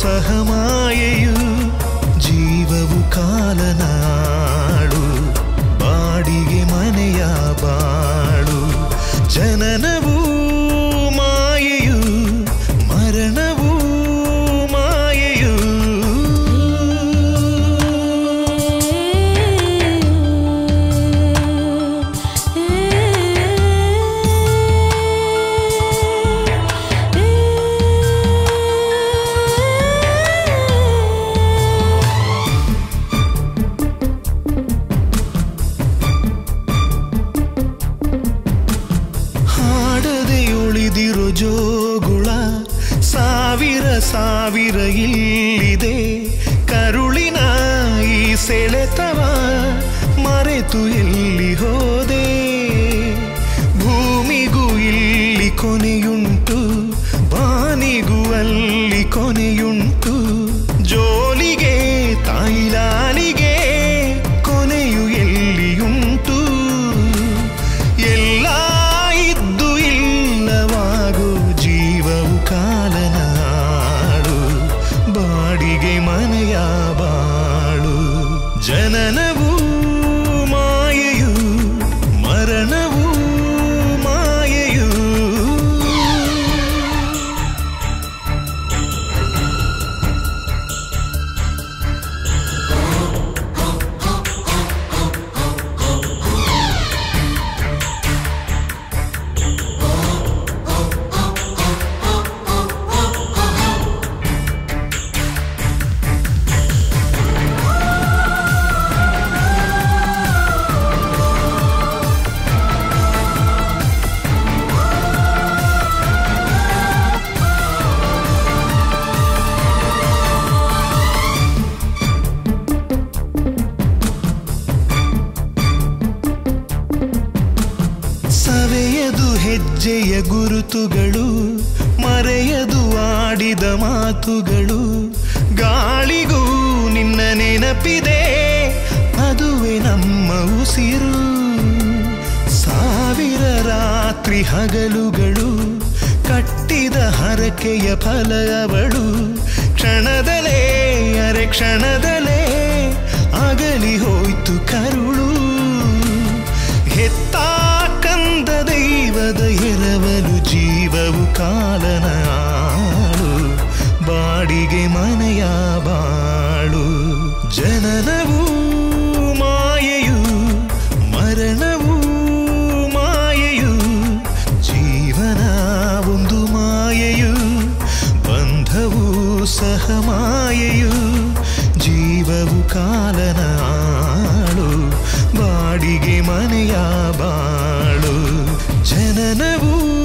ಸಹಮಾಯೆಯು ಜೀವವು ಕಾಲನಾಡು ಬಾಡಿಗೆ ಮನೆಯ ಬಾಳು ಜನನವೂ ಮಾಯೆಯು ಮರಣವೂ ಮಾಯೆಯು ಹಾಡದೆ ಉಳಿದಿರೋ ಜೋಗುಳ ಸಾವಿರ ಸಾವಿರ ಇಲ್ಲಿದೆ ಕರುಳಿನ ಈ ಸೆಳೆತವ ಮರೆತು ಎಲ್ಲಿ ಹೋದೆ ಭೂಮಿಗೂ ಇಲ್ಲಿ ಕೊನೆಯುಂಟು ಬಾನಿಗೂ ಅಲ್ಲಿ ಕೊನೆಯುಂಟು ಜೋಲಿಗೆ ತಾಯಿಲಾಲಿಗೆ ಕೊನೆಯು ಎಲ್ಲಿಯುಂಟು ಎಲ್ಲ ಇದ್ದು ಇಲ್ಲವಾಗೋ ಜೀವವು ಕಾಲನಾಡು ಬಾಡಿಗೆ ಮನೆಯ ಬಾಳು ಜನನವೂ ಮಾಯೆಯು ಮರಣವೂ ಮಾಯೆಯು ಸವೆಯದು ಹೆಜ್ಜೆಯ ಗುರುತುಗಳು ಮರೆಯದು ಆಡಿದ ಮಾತುಗಳು ಗಾಳಿಗೂ ನಿನ್ನ ನೆನಪಿದೆ ಅದುವೆ ನಮ್ಮ ಉಸಿರು ಸಾವಿರ ರಾತ್ರಿ ಹಗಲುಗಳು ಕಟ್ಟಿದ ಹರಕೆಯ ಫಲ ಅವಳು ಕ್ಷಣದಲೇ ಅರೆ ಕ್ಷಣದಲೇ ಅಗಲಿ ಹೋಯ್ತು ಕರುಳು ಹೆತ್ತ ಕಂದ ದೈವದ ಎರವಲು ಜೀವವು ಕಾಲನ ಆಳು ಬಾಡಿಗೆ ಮನೆಯ ಬಾಳು ಜನನವೂ ಮಾಯೆಯು ಮರಣವೂ ಮಾಯೆಯು ಜೀವನ ಒಂದು ಮಾಯೆಯು ಬಂಧವೂ ಸಹ ಮಾಯೆಯು ಜೀವವು ಕಾಲನ ಆಳು ಬಾಡಿಗೆ ಮನೆಯ ಬಾಳು ಜನನವೂ